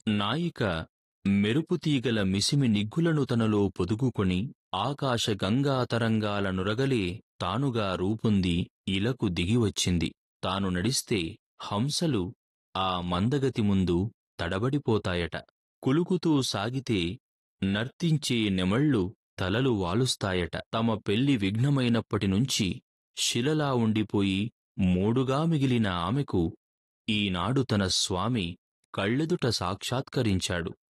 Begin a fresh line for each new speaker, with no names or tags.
నాయిక మెరుపుతీగల మిసిమి నిగ్గులను తనలో పొదుగుకొని ఆకాశ గంగా తరంగాల నురగలే తానుగా రూపొంది ఇలకు దిగివచ్చింది తాను నడిస్తే హంసలు ఆ మందగతి ముందు తడబడిపోతాయట కులుకుతూ సాగితే నర్తించే నెమళ్ళు తలలు వాలుస్తాయట తమ పెళ్లి విఘ్నమైనప్పటి నుంచి శిలలా ఉండిపోయి మూడుగా మిగిలిన ఆమెకు ఈనాడు తన స్వామి కళ్ళెదుట సాక్షాత్కరించాడు